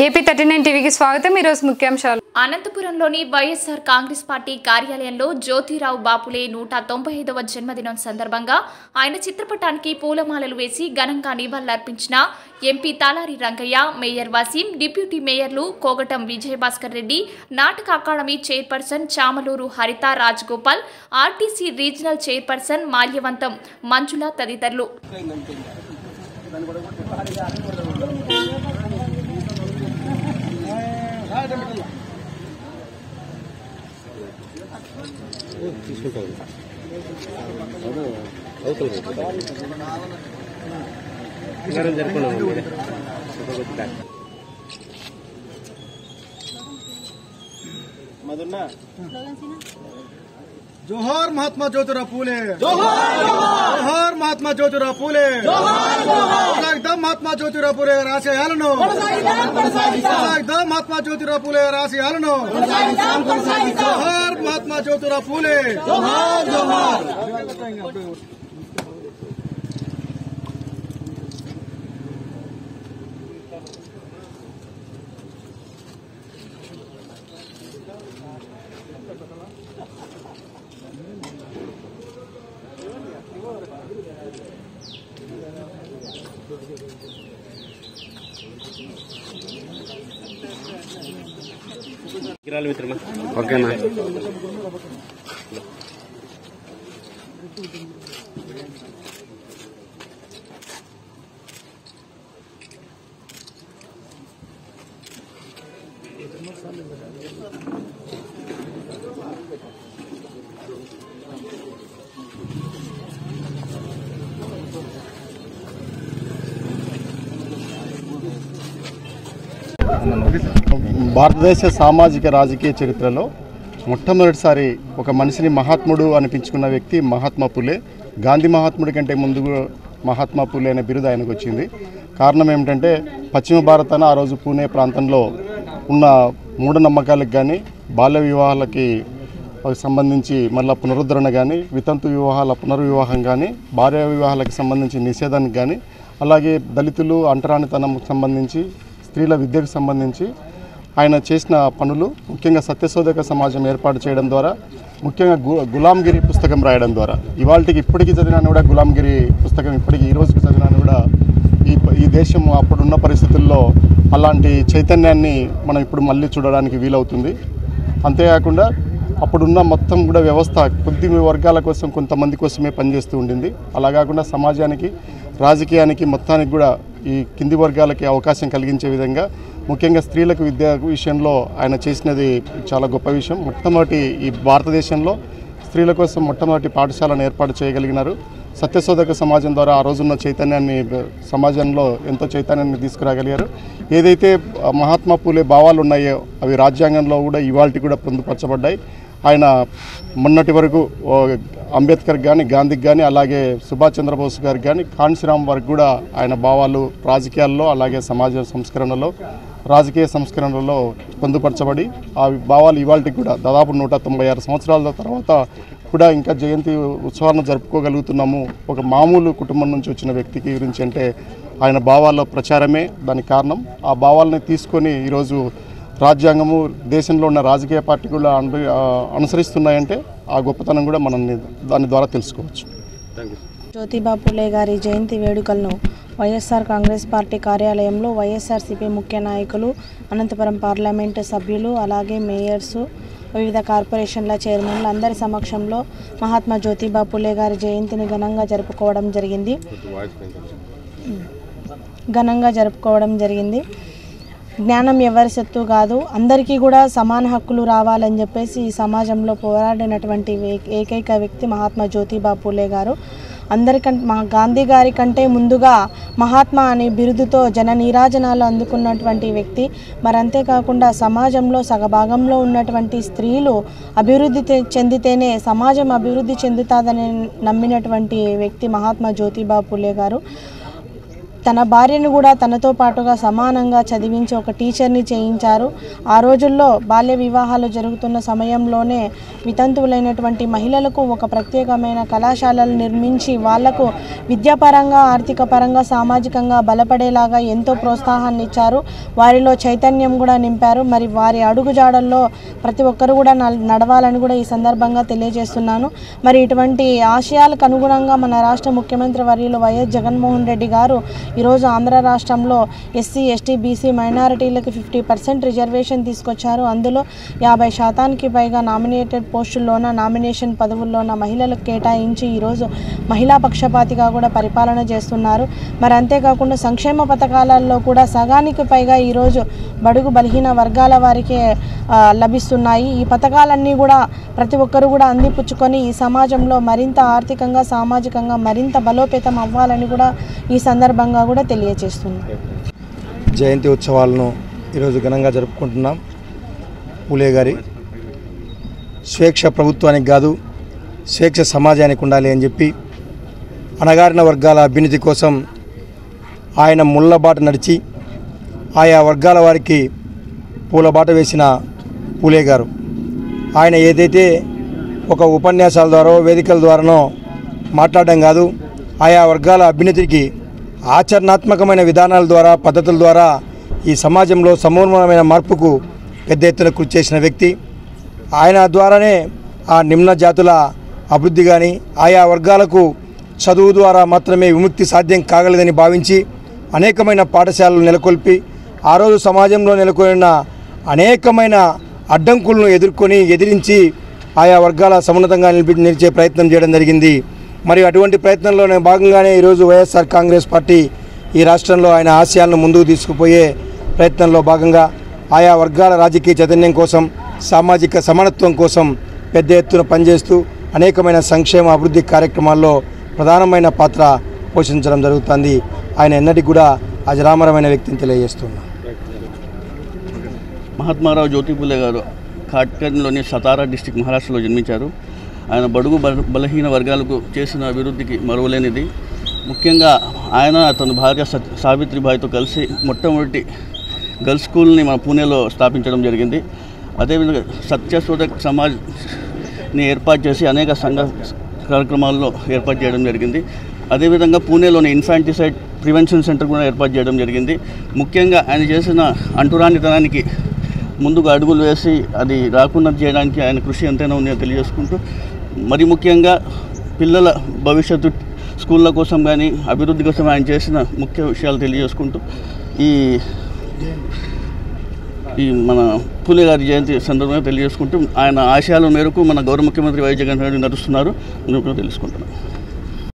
AP thirty nine టీవీకి స్వాగతం ఈరోజు ముఖ్యాంశాలు అనంతపురంలోని వైఎస్ఆర్ కాంగ్రెస్ పార్టీ కార్యాలయంలో జ్యోతిరావు బాపులే నూట తొంభై ఐదవ జన్మదినం సందర్భంగా ఆయన చిత్రపటానికి పూలమాలలు వేసి ఘనంగా నివాళులర్పించిన MP Talari Rangaiah mayor Waseem deputy మేయర్లు కోగటం విజయభాస్కర్ రెడ్డి నాటక academy chairperson Chamaluru Haritha Rajagopal RTC regional chairperson Malyavantam Manjula తదితరులు जोहार महात्मा ज्योतिराव फूले जोहार महात्मा ज्योतिराव फूले కొనసాగిద్దాం మహాత్మా జ్యోతిరావు పూలే గారి ఆశయాలను కొనసాగిద్దాం మహాత్మా జ్యోతిరావు పూలే గారి ఆశయాలను జోహార్ మహాత్మా జ్యోతిరావు పూలే జోహార్ జోహార్ కిరాల మిత్రమా ఓకేనా భారతదేశ సామాజిక రాజకీయ చరిత్రలో మొట్టమొదటిసారి ఒక మనిషిని మహాత్ముడు అనిపించుకున్న వ్యక్తి మహాత్మా పులే గాంధీ మహాత్ముడి కంటే ముందు మహాత్మా పులే అనే బిరుదు ఆయనకు వచ్చింది కారణం ఏమిటంటే పశ్చిమ భారతాన ఆ రోజు పూణే ప్రాంతంలో ఉన్న మూఢనమ్మకాలకు కానీ బాల్య వివాహాలకి సంబంధించి మళ్ళీ పునరుద్ధరణ కానీ వితంతు వివాహాల పునర్వివాహం కానీ భార్య వివాహాలకు సంబంధించి నిషేధానికి కానీ అలాగే దళితులు అంటరానితనం సంబంధించి స్త్రీల విద్యకు సంబంధించి ఆయన చేసిన పనులు ముఖ్యంగా సత్యశోధక సమాజం ఏర్పాటు చేయడం ద్వారా ముఖ్యంగా గు గులాంగిరి పుస్తకం రాయడం ద్వారా ఇవాళకి ఇప్పటికీ చదివినా కూడా గులాంగిరి పుస్తకం ఇప్పటికీ ఈ రోజుకి చదివినా కూడా ఈ ప- ఈ దేశం అప్పుడున్న పరిస్థితుల్లో అలాంటి చైతన్యాన్ని మనం ఇప్పుడు మళ్ళీ చూడడానికి వీలవుతుంది అంతేకాకుండా అప్పుడున్న మొత్తం కూడా వ్యవస్థ కొద్ది వర్గాల కోసం కొంతమంది కోసమే పనిచేస్తూ ఉండింది అలా కాకుండా సమాజానికి రాజకీయానికి మొత్తానికి కూడా ఈ కింది వర్గాలకి అవకాశం కలిగించే విధంగా ముఖ్యంగా స్త్రీలకు విద్య విషయంలో ఆయన చేసినది చాలా గొప్ప విషయం మొట్టమొదటి ఈ భారతదేశంలో స్త్రీల కోసం మొట్టమొదటి పాఠశాలను ఏర్పాటు చేయగలిగినారు సత్యశోధక సమాజం ద్వారా ఆ రోజున్న చైతన్యాన్ని బ- సమాజంలో ఎంతో చైతన్యాన్ని తీసుకురాగలిగారు ఏదైతే ఆ, మహాత్మా పూలే భావాలు ఉన్నాయో అవి రాజ్యాంగంలో కూడా ఇవాళ కూడా పొందుపరచబడ్డాయి ఆయన మొన్నటి వరకు ఓ, అంబేద్కర్ కానీ గాంధీకి కానీ అలాగే సుభాష్ చంద్రబోస్ గారికి కానీ కాన్సీరామ్ వరకు కూడా ఆయన భావాలు రాజకీయాల్లో అలాగే సమాజ సంస్కరణలో రాజకీయ సంస్కరణలలో పొందుపరచబడి ఆ భావాలు ఇవాళకి కూడా దాదాపు నూట తొంభై ఆరు సంవత్సరాల తర్వాత కూడా ఇంకా జయంతి ఉత్సవాలను జరుపుకోగలుగుతున్నాము ఒక మామూలు కుటుంబం నుంచి వచ్చిన వ్యక్తికి గురించి అంటే ఆయన భావాల ప్రచారమే దానికి కారణం ఆ భావాలని తీసుకొని ఈరోజు రాజ్యాంగము దేశంలో ఉన్న రాజకీయ పార్టీ కూడా అను- ఆ, అనుసరిస్తున్నాయంటే ఆ గొప్పతనం కూడా మనం దాని ద్వారా తెలుసుకోవచ్చు థ్యాంక్ యూ జ్యోతిబా పులే గారి జయంతి వేడుకలను వైఎస్ఆర్ కాంగ్రెస్ పార్టీ కార్యాలయంలో వైఎస్ఆర్సీపీ ముఖ్య నాయకులు అనంతపురం పార్లమెంటు సభ్యులు అలాగే మేయర్సు వివిధ కార్పొరేషన్ల చైర్మన్లు అందరి సమక్షంలో మహాత్మా జ్యోతిబా పులే గారి జయంతిని ఘనంగా జరుపుకోవడం జరిగింది వాయిస్ పెంచండి ఘనంగా జరుపుకోవడం జరిగింది జ్ఞానం ఎవరి సొత్తు కాదు అందరికీ కూడా సమాన హక్కులు రావాలని చెప్పేసి ఈ సమాజంలో పోరాడినటువంటి వే- ఏకైక వ్యక్తి మహాత్మా జ్యోతిబా పూలే గారు అందరికంటే మా గాంధీ గారి కంటే ముందుగా మహాత్మా అనే బిరుదుతో జన నీరాజనాలు అందుకున్నటువంటి వ్యక్తి మరి అంతేకాకుండా సమాజంలో సగభాగంలో ఉన్నటువంటి స్త్రీలు అభివృద్ధి తె- చెందితేనే సమాజం అభివృద్ధి చెందుతాదని నమ్మినటువంటి వ్యక్తి మహాత్మా జ్యోతిబా పూలే గారు తన భార్యను కూడా తనతో పాటుగా సమానంగా చదివించి ఒక టీచర్ని చేయించారు ఆ రోజుల్లో బాల్య వివాహాలు జరుగుతున్న సమయంలోనే వితంతువులైనటువంటి మహిళలకు ఒక ప్రత్యేకమైన కళాశాలలు నిర్మించి వాళ్లకు విద్యాపరంగా ఆర్థిక పరంగా సామాజికంగా బలపడేలాగా ఎంతో ప్రోత్సాహాన్ని ఇచ్చారు వారిలో చైతన్యం కూడా నింపారు మరి వారి అడుగుజాడల్లో ప్రతి ఒక్కరు కూడా నల్- నడవాలని కూడా ఈ సందర్భంగా తెలియజేస్తున్నాను మరి ఇటువంటి ఆశయాలకు అనుగుణంగా మన రాష్ట్ర ముఖ్యమంత్రి వర్యులు వైఎస్ జగన్మోహన్ రెడ్డి గారు ఈరోజు ఆంధ్ర రాష్ట్రంలో ఎస్సీ ఎస్టీ బీసీ మైనారిటీలకు ఫిఫ్టీ పర్సెంట్ రిజర్వేషన్ తీసుకొచ్చారు అందులో యాభై శాతానికి పైగా నామినేటెడ్ పోస్టుల్లోన నామినేషన్ పదవుల్లోన మహిళలకు కేటాయించి ఈరోజు మహిళా పక్షపాతిగా కూడా పరిపాలన చేస్తున్నారు మరి అంతేకాకుండా సంక్షేమ పథకాలలో కూడా సగానికి పైగా ఈరోజు బడుగు బలహీన వర్గాల వారికే ఆ, లభిస్తున్నాయి ఈ పథకాలన్నీ కూడా ప్రతి ఒక్కరు కూడా అందిపుచ్చుకొని ఈ సమాజంలో మరింత ఆర్థికంగా సామాజికంగా మరింత బలోపేతం అవ్వాలని కూడా ఈ సందర్భంగా కూడా తెలియజేస్తున్నారు జయంతి ఉత్సవాలను ఈరోజు ఘనంగా జరుపుకుంటున్నాం పూలే గారి స్వేచ్ఛ ప్రభుత్వానికి కాదు స్వేచ్ఛ సమాజానికి ఉండాలి అని చెప్పి అణగారిన వర్గాల అభ్యున్నతి కోసం ఆయన ముళ్ళబాట నడిచి ఆయా వర్గాల వారికి పూలబాట వేసిన పూలే గారు ఆయన ఏదైతే ఒక ఉపన్యాసాల ద్వారా వేదికల ద్వారానో మాట్లాడడం కాదు ఆయా వర్గాల అభ్యున్నతికి ఆచరణాత్మకమైన విధానాల ద్వారా పద్ధతుల ద్వారా ఈ సమాజంలో సమూలమైన మార్పుకు పెద్ద ఎత్తున కృషి చేసిన వ్యక్తి ఆయన ద్వారానే ఆ నిమ్న జాతుల అభివృద్ధి కానీ ఆయా వర్గాలకు చదువు ద్వారా మాత్రమే విముక్తి సాధ్యం కాగలదని భావించి అనేకమైన పాఠశాలలు నెలకొల్పి ఆ రోజు సమాజంలో నెలకొన్న అనేకమైన అడ్డంకులను ఎదుర్కొని ఎదిరించి ఆయా వర్గాల సమున్నతంగా నిలిపి నిలిచే ప్రయత్నం చేయడం జరిగింది మరి అటువంటి ప్రయత్నంలోనే భాగంగానే ఈరోజు వైఎస్ఆర్ కాంగ్రెస్ పార్టీ ఈ రాష్ట్రంలో ఆయన ఆశయాలను ముందుకు తీసుకుపోయే ప్రయత్నంలో భాగంగా ఆయా వర్గాల రాజకీయ చైతన్యం కోసం సామాజిక సమానత్వం కోసం పెద్ద ఎత్తున పనిచేస్తూ అనేకమైన సంక్షేమ అభివృద్ధి కార్యక్రమాల్లో ప్రధానమైన పాత్ర పోషించడం జరుగుతుంది ఆయన ఎన్నటికి కూడా అజరామరమైన వ్యక్తిని తెలియజేస్తున్నాను మహాత్మారావు జ్యోతిపులే గారు కాట్కర్లోని సతారా డిస్టిక్ మహారాష్ట్రలో జన్మించారు ఆయన బడుగు బల- బలహీన వర్గాలకు చేసిన అభివృద్ధికి మరువలేనిది ముఖ్యంగా ఆయన అతని భార్య సత్ సావిత్రిబాయితో కలిసి మొట్టమొదటి గర్ల్స్ స్కూల్ని మన పూణేలో స్థాపించడం జరిగింది అదేవిధంగా సత్యశోధక్ సమాజ్ని ఏర్పాటు చేసి అనేక సంఘ కార్యక్రమాల్లో ఏర్పాటు చేయడం జరిగింది అదేవిధంగా పూణేలోని ఇన్ఫాంటిసైడ్ ప్రివెన్షన్ సెంటర్ కూడా ఏర్పాటు చేయడం జరిగింది ముఖ్యంగా ఆయన చేసిన అంటురానితనానికి ముందుకు అడుగులు వేసి అది రాకుండా చేయడానికి ఆయన కృషి ఎంతైనా ఉందో తెలియజేసుకుంటూ మరి ముఖ్యంగా పిల్లల భవిష్యత్తు స్కూళ్ళ కోసం కానీ అభివృద్ధి కోసం ఆయన చేసిన ముఖ్య విషయాలు తెలియజేసుకుంటూ ఈ ఈ మన పూలే గారి జయంతి సందర్భంగా తెలియజేసుకుంటూ ఆయన ఆశయాల మేరకు మన గౌరవ ముఖ్యమంత్రి వైఎస్ జగన్ రెడ్డి నడుస్తున్నారు అని కూడా తెలుసుకుంటున్నాను